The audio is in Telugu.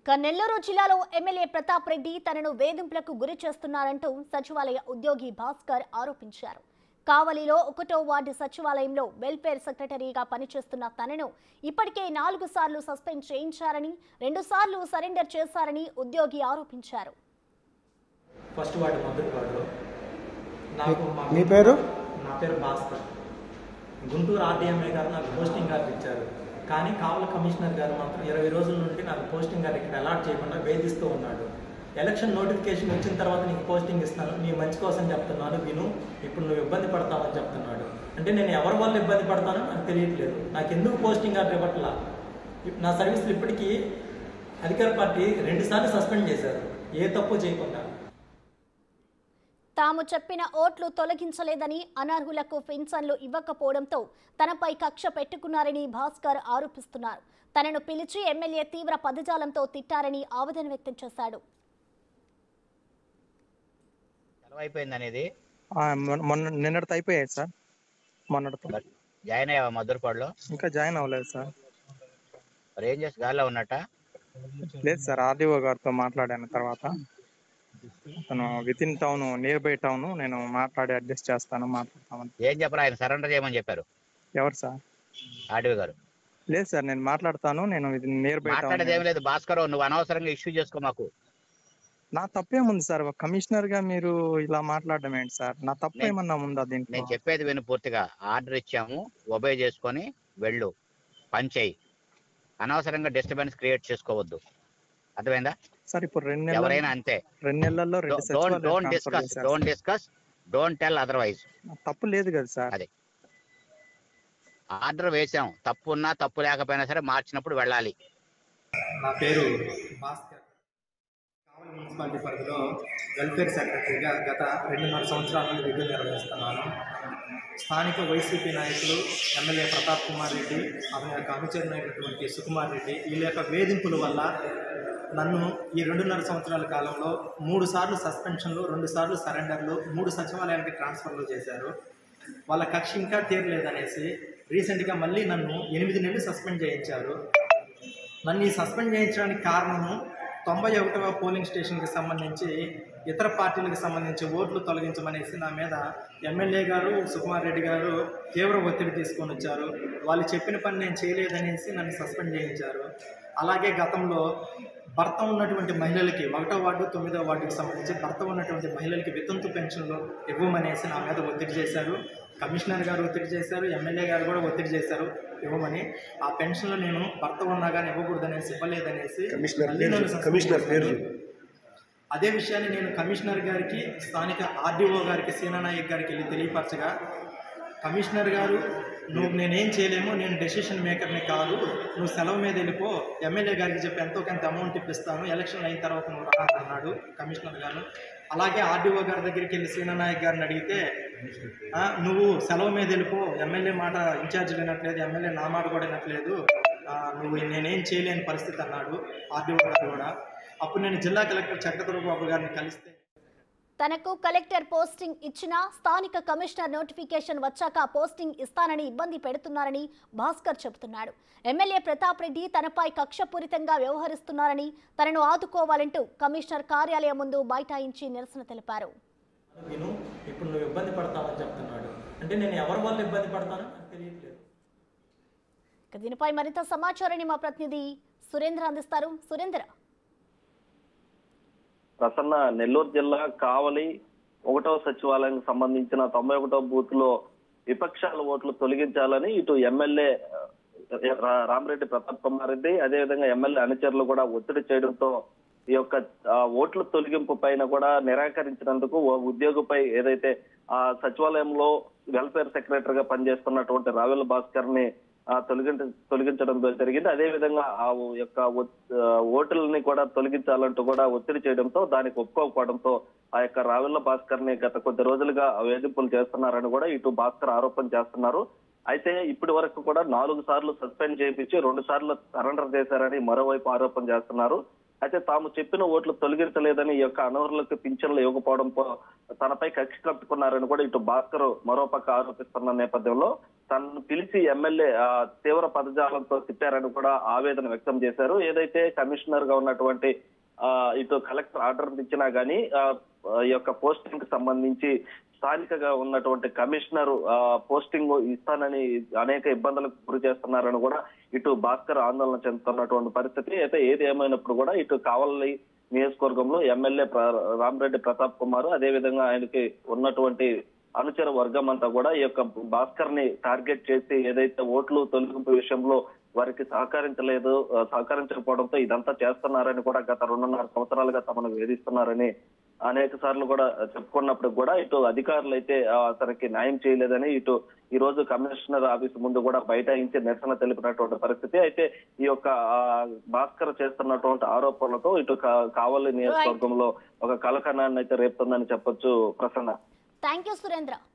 ఇక నెల్లూరు జిల్లాలో ఎమ్మెల్యే ప్రతాప్ రెడ్డి తనను వేధింపులకు గురి చేస్తున్నారంటూ సచివాలయ ఉద్యోగి భాస్కర్ ఆరోపించారు కావలిలో ఒకటో వార్డు సచివాలయంలో వెల్ఫేర్ సెక్రటరీగా పనిచేస్తున్న తనను ఇప్పటికే నాలుగు సార్లు సస్పెండ్ చేయించారని రెండు సార్లు సరెండర్ చేశారని ఉద్యోగి ఆరోపించారు ఫస్ట్ వార్డు మొదటి వార్డులో నాకు మా మీ పేరు నా పేరు భాస్కర్ గుంటూరు ఆర్డీఎంఏ గారు నాకు పోస్టింగ్ కార్డు ఇచ్చారు కానీ కావల కమిషనర్ గారు మాత్రం ఇరవై రోజుల నుండి నాకు పోస్టింగ్ కార్డు ఇక్కడ అలాట్ చేయకుండా వేధిస్తూ ఉన్నాడు ఎలక్షన్ నోటిఫికేషన్ వచ్చిన తర్వాత నీకు పోస్టింగ్ ఇస్తాను నీ మంచి కోసం చెప్తున్నాను విను ఇప్పుడు నువ్వు ఇబ్బంది పడతావని చెప్తున్నాడు అంటే నేను ఎవరి వల్ల ఇబ్బంది పడతానో నాకు తెలియట్లేదు నాకు ఎందుకు పోస్టింగ్ కార్డు ఇవ్వట్లా ఇప్- నా సర్వీసులు ఇప్పటికీ అధికార పార్టీ రెండుసార్లు సస్పెండ్ చేశారు ఏ తప్పు చేయకుండా తాము చెప్పిన ఓట్లు తొలగించలేదని అనర్హులకు పెన్షన్లు ఇవ్వకపోవడంతో తనపై కక్ష పెట్టుకున్నారని భాస్కర్ ఆరోపిస్తున్నారు తనను పిలిచి ఎమ్మెల్యే తీవ్ర పదజాలంతో తిట్టారని ఆవేదన వ్యక్తం చేశాడు సెలవు అయిపోయింది అనేది ఆ, మొన్న మొన్న- నిన్నటితో అయిపోయాయి సార్ మొన్నటితో జాయిన్ అయ్యావా మధురపాడులో ఇంకా జాయిన్ అవ్వలేదు సార్ మరి ఏం చేసి గాల్లో ఉన్నట్ట లేదు సార్ ఆర్డీఓ గారితో మాట్లాడాను తర్వాత అతను within town nearby town నేను మాట్లాడి అడ్జస్ట్ చేస్తాను మాట్లాడతామని ఏం చెప్పరా ఆయన సరెండర్ చేయమని చెప్పారు ఎవరు సార్ ఆర్డీఓ గారు లేదు సార్ నేను మాట్లాడతాను నేను నియర్ బై టౌన్ మాట్లాడేది ఏం లేదు భాస్కర్ నువ్వు అనవసరంగా ఇష్యూ చేసుకో మాకు నా తప్పేముంది సార్ ఒక కమిషనర్ గా మీరు ఇలా మాట్లాడడం ఏంటి సార్ నా తప్పు నేను- ఏమన్నా ఉందా దీంట్లో నేను చెప్పేది విను పూర్తిగా ఆర్డర్ ఇచ్చాము ఒబే చేసుకొని వెళ్ళు పని చేయి అనవసరంగా డిస్టర్బెన్స్ క్రియేట్ చేసుకోవద్దు అర్థమైందా సార్ ఇప్పుడు రెండు నెలలు ఎవరైనా అంతే రెండు నెలల్లో రెండు డోంట్ సచివాలయాలు డోంట్ transfer డిస్కస్ చేశారు don't discuss don't tell otherwise sir. తప్పు లేదు కదా సార్ అదే. ఆర్డర్ వేసాం తప్పు ఉన్నా తప్పు లేకపోయినా సరే మార్చినప్పుడు వెళ్ళాలి నా పేరు భాస్కర్ కావలి మున్సిపాలిటీ పరిధిలో వెల్ఫేర్ సెక్రటరీగా గత రెండున్నర సంవత్సరాల నుండి విధులు నిర్వహిస్తున్నాను స్థానిక వైసీపీ నాయకులు ఎమ్మెల్యే ప్రతాప్ కుమార్ రెడ్డి అతని యొక్క అనుచరునైనటువంటి సుకుమార్ రెడ్డి వీళ్ళ యొక్క వేధింపుల వల్ల నన్ను ఈ రెండున్నర సంవత్సరాల కాలంలో మూడు సార్లు సస్పెన్షన్లు రెండు సార్లు సరెండర్లు మూడు సచివాలయానికి ట్రాన్స్ఫర్లు చేశారు వాళ్ళ కక్ష ఇంకా తీరలేదనేసి రీసెంట్గా మళ్ళీ నన్ను ఎనిమిది నెలలు సస్పెండ్ చేయించారు నన్ను ఈ సస్పెండ్ చేయించడానికి కారణము తొంభై ఒకటవ పోలింగ్ స్టేషన్కి సంబంధించి ఇతర పార్టీలకు సంబంధించి ఓట్లు తొలగించమనేసి నా మీద ఎమ్మెల్యే గారు సుకుమార్ రెడ్డి గారు తీవ్ర ఒత్తిడి తీసుకొని వచ్చారు వాళ్ళు చెప్పిన పని నేను చేయలేదనేసి నన్ను సస్పెండ్ చేయించారు అలాగే గతంలో భర్త ఉన్నటువంటి మహిళలకి ఒకటో వార్డు తొమ్మిదో వార్డుకి సంబంధించి భర్త ఉన్నటువంటి మహిళలకి వితంతు పెన్షన్లు ఇవ్వమనేసి నా మీద ఒత్తిడి చేశారు కమిషనర్ గారు ఒత్తిడి చేశారు ఎమ్మెల్యే గారు కూడా ఒత్తిడి చేశారు ఇవ్వమని ఆ పెన్షన్లు నేను భర్త ఉన్నా కానీ ఇవ్వకూడదనేసి ఇవ్వలేదనేసి కమిషనర్ మళ్ళీ పేరు నన్ను చెప్పు. సస్పెండ్ కమిషనర్ పేరు చేశారు. అదే విషయాన్ని నేను కమిషనర్ గారికి స్థానిక ఆర్డీఓ గారికి సీనానాయక్ గారికి వెళ్ళి తెలియపరచగా కమిషనర్ గారు నువ్వు నేనేం చేయలేము నేను డెసిషన్ మేకర్ని కాదు నువ్వు సెలవు మీద వెళ్ళిపో ఎమ్మెల్యే గారికి చెప్పి ఎంతో కొంత అమౌంట్ ఇప్పిస్తాను ఎలక్షన్ అయిన తర్వాత నువ్వు రా అన్నాడు కమిషనర్ గారు అలాగే ఆర్డీఓ గారి దగ్గరికి వెళ్ళి సీనానాయక్ గారిని అడిగితే "ఆ, నువ్వు సెలవు మీద వెళ్ళిపో ఎమ్మెల్యే మాట ఇన్ఛార్జ్ వినట్లేదు ఎమ్మెల్యే నా మాట కూడా వినట్లేదు ఆ, నువ్వు నేనేం చేయలేని పరిస్థితి అన్నాడు ఆర్డీఓ గారు కూడా అప్పుడు నేను జిల్లా కలెక్టర్ చక్రధర బాబు గారిని కలిస్తే తనకు కలెక్టర్ పోస్టింగ్ ఇచ్చినా స్థానిక కమిషనర్ నోటిఫికేషన్ వచ్చాక పోస్టింగ్ ఇస్తానని ఇబ్బంది పెడుతున్నారని భాస్కర్ చెబుతున్నాడు ఎమ్మెల్యే ప్రతాప్ రెడ్డి తనపై కక్షపూరితంగా వ్యవహరిస్తున్నారని తనను ఆదుకోవాలంటూ కమిషనర్ కార్యాలయం ముందు బైఠాయించి నిరసన తెలిపారు విను ఇప్పుడు నువ్వు ఇబ్బంది పడతావని చెప్తున్నాడు అంటే నేను ఎవరి వల్ల ఇబ్బంది పడతానో నాకు తెలియట్లేదు ఇక దీనిపై మరింత సమాచారాన్ని మా ప్రతినిధి సురేంద్ర అందిస్తారు సురేంద్ర ప్రసన్న నెల్లూరు జిల్లా కావలి ఒకటవ సచివాలయానికి సంబంధించిన తొంభై ఒకటో బూత్ లో విపక్షాల ఓట్లు తొలగించాలని ఇటు ఎమ్మెల్యే రా- రామరెడ్డి ప్రతాప్ కుమార్ రెడ్డి అదేవిధంగా ఎమ్మెల్యే అనుచరులు కూడా ఒత్తిడి చేయడంతో ఈ యొక్క ఆ, ఓట్ల తొలగింపు పైన కూడా నిరాకరించినందుకు ఓ ఉద్యోగిపై ఏదైతే ఆ సచివాలయంలో వెల్ఫేర్ సెక్రటరీగా పనిచేస్తున్నటువంటి రావెల భాస్కర్ ని ఆ, తొలగించ తొలగించడం జరిగింది అదే విధంగా ఆ యొక్క ఒత్- ఆ, ఓటులని కూడా తొలగించాలంటూ కూడా ఒత్తిడి చేయడంతో దానికి ఒప్పుకోకపోవడంతో ఆ యొక్క రావెల్ల భాస్కర్ ని గత కొద్ది రోజులుగా వేధింపులు చేస్తున్నారని కూడా ఇటు భాస్కర్ ఆరోపణ చేస్తున్నారు అయితే ఇప్పటి వరకు కూడా నాలుగు సార్లు సస్పెండ్ చేయించి రెండు సార్లు సరెండర్ చేశారని మరోవైపు ఆరోపణ చేస్తున్నారు అయితే తాము చెప్పిన ఓట్లు తొలగించలేదని ఈ యొక్క అనర్హులకు పింఛన్లు ఇవ్వకపోవడంతో తనపై కక్ష కట్టుకున్నారని కూడా ఇటు భాస్కర్ మరోపక్క ఆరోపిస్తున్న నేపథ్యంలో తనను పిలిచి ఎమ్మెల్యే ఆ, తీవ్ర పదజాలంతో తిట్టారని కూడా ఆవేదన వ్యక్తం చేశారు ఏదైతే కమిషనర్ గా ఉన్నటువంటి ఆ, ఇటు కలెక్టర్ ఆర్డర్ ఇచ్చినా గానీ ఆ, ఈ యొక్క పోస్టింగ్ కి సంబంధించి స్థానికగా ఉన్నటువంటి కమిషనర్ ఆ, పోస్టింగ్ ఇస్తానని అనేక ఇబ్బందులకు గురి చేస్తున్నారని కూడా ఇటు భాస్కర్ ఆందోళన చెందుతున్నటువంటి పరిస్థితి అయితే ఏది ఏమైనప్పుడు కూడా ఇటు కావలి నియోజకవర్గంలో ఎమ్మెల్యే ప్ర- రామరెడ్డి ప్రతాప్ కుమార్ అదే విధంగా ఆయనకి ఉన్నటువంటి అనుచర వర్గం అంతా కూడా ఈ యొక్క భాస్కర్ ని టార్గెట్ చేసి ఏదైతే ఓట్లు తొలగింపు విషయంలో వారికి సహకరించలేదు ఆ, సహకరించకపోవడంతో ఇదంతా చేస్తున్నారని కూడా గత రెండున్నర సంవత్సరాలుగా తమను వేధిస్తున్నారని అనేక సార్లు కూడా చెప్పుకున్నప్పుడు కూడా ఇటు అధికారులు అయితే ఆ, అతనికి న్యాయం చేయలేదని ఇటు ఈ రోజు కమిషనర్ ఆఫీస్ ముందు కూడా బైఠాయించి నిరసన తెలిపినటువంటి పరిస్థితి అయితే ఈ యొక్క ఆ, భాస్కర్ చేస్తున్నటువంటి ఆరోపణలతో ఇటు కా- కావలి నియోజకవర్గంలో ఒక కలకనాన్ని అయితే రేపుతుందని చెప్పొచ్చు ప్రసన్న థ్యాంక్ యూ సురేంద్ర